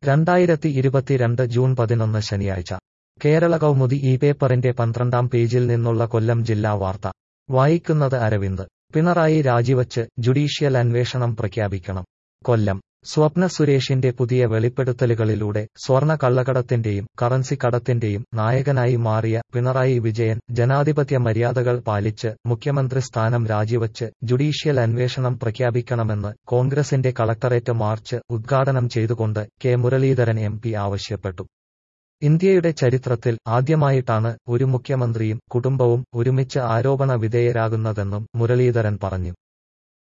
രണ്ടായിരത്തി ഇരുപത്തിരണ്ട് ജൂൺ പതിനൊന്ന് ശനിയാഴ്ച കേരള കൗമുദി ഈ പേപ്പറിന്റെ പന്ത്രണ്ടാം പേജിൽ നിന്നുള്ള കൊല്ലം ജില്ലാ വാർത്ത വായിക്കുന്നത് അരവിന്ദ് പിണറായി രാജിവച്ച് ജുഡീഷ്യൽ അന്വേഷണം പ്രഖ്യാപിക്കണം കൊല്ലം സ്വപ്ന സുരേഷിന്റെ പുതിയ വെളിപ്പെടുത്തലുകളിലൂടെ സ്വർണ്ണ കള്ളക്കടത്തിന്റെയും കറൻസി കടത്തിന്റെയും നായകനായി മാറിയ പിണറായി വിജയൻ ജനാധിപത്യ മര്യാദകൾ പാലിച്ച് മുഖ്യമന്ത്രി സ്ഥാനം രാജിവച്ച് ജുഡീഷ്യൽ അന്വേഷണം പ്രഖ്യാപിക്കണമെന്ന് കോൺഗ്രസിന്റെ കളക്ടറേറ്റ് മാർച്ച് ഉദ്ഘാടനം ചെയ്തുകൊണ്ട് കെ മുരളീധരൻ എം ആവശ്യപ്പെട്ടു ഇന്ത്യയുടെ ചരിത്രത്തിൽ ആദ്യമായിട്ടാണ് ഒരു മുഖ്യമന്ത്രിയും കുടുംബവും ഒരുമിച്ച് ആരോപണ വിധേയരാകുന്നതെന്നും മുരളീധരൻ പറഞ്ഞു